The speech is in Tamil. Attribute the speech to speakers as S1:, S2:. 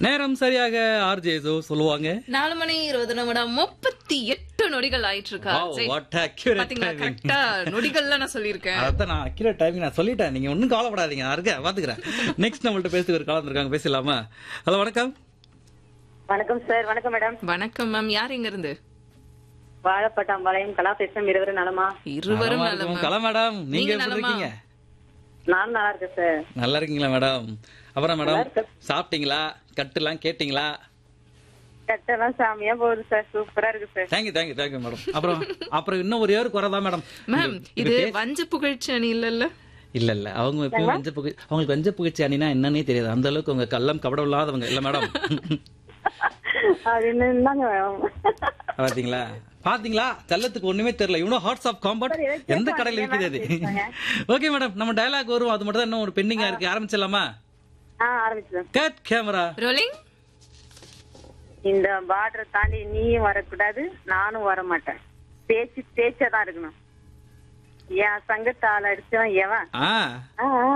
S1: நேரம் சரியாக ஆர்ஜே ஜோ சொல்லுவாங்க
S2: நாலு மணி இருபது நிமிடம் முப்பத்தி எட்டு நொடிகள் ஆயிட்டு இருக்கா
S1: Wow,
S2: சரி,
S1: what accurate
S2: பாத்தீங்களா
S1: timing.
S2: கரெக்டா நொடிகள்ல நான் சொல்லியிருக்கேன்
S1: அதான் நான் அக்யூரேட் டைமிங் நான் சொல்லிட்டேன் நீங்க ஒன்றும் கவலைப்படாதீங்க நான் இருக்கேன் பாத்துக்கிறேன் நெக்ஸ்ட் நம்மள்ட்ட பேசி ஒரு காலம் இருக்காங்க பேசலாமா ஹலோ வணக்கம்
S3: வணக்கம் சார் வணக்கம் மேடம்
S2: வணக்கம் மேம் யார் இங்க இருந்து
S3: வாழைப்பட்டாம்பாளையம் கலா பேசுறேன் இருவரும் நலமா
S2: இருவரும்
S1: நலமா
S2: நலம்
S1: இருக்கோம். கலா மேடம் நீங்க
S2: நீங்க
S1: எப்படி
S2: நலமா?
S1: இருக்கீங்க
S3: நானும் நல்லா இருக்கேன் சார்
S1: நல்லா இருக்கீங்களா மேடம் அப்புறம் மேடம்
S3: இருக்கேன்.
S1: சாப்பிட்டீங்களா கட்டுலாம் கேட்டீங்களா
S3: கட்டெல்லாம் சாமியா போகுது சார் சூப்பரா இருக்கு sir
S1: thank you thank you thank you madam அப்புறம் அப்புறம் இன்னும் ஒரு ஏருக்கு வரதா மேடம்
S2: மேம் இது வஞ்ச புகழ்ச்சி அணி இல்லல்ல
S1: இல்ல இல்ல அவங்க எப்பவும் வஞ்ச புகை அவங்களுக்கு வஞ்ச புகழ்ச்சி அணினா என்னன்னே தெரியாது அந்த அளவுக்கு அவங்க கள்ளம் கபடம் இல்லாதவங்க இல்ல மேடம்
S3: அது என்னங்க
S1: பாத்தீங்களா பாத்தீங்களா செல்லத்துக்கு ஒண்ணுமே தெரியல இவனும் ஹார்ட்ஸ் ஆஃப் காம்பவுண்ட்
S3: சரி, எதை
S1: எந்த
S3: கேட்பாங்க,
S1: கடையில விக்குது அது
S3: பேசுவாங்க.
S1: ஓகே மேடம் நம்ம டயலாக் வரும் அது மட்டும் தான் இன்னும் ஒரு பெண்டிங்கா இருக்கு ஆரம்பிச்சிடலாமா
S3: ஆ ஆரம்பிச்சிடும்
S1: கட் கேமரா
S2: ரோலிங்
S3: இந்த பார்டரை தாண்டி நீயும் வரக்கூடாது நானும் வர மாட்டேன் பேச்சு பேச்சா தான் இருக்கணும் என் சங்கத்தால் அடிச்சவன் எவன்
S1: ஆ
S3: ஆ, ஆ.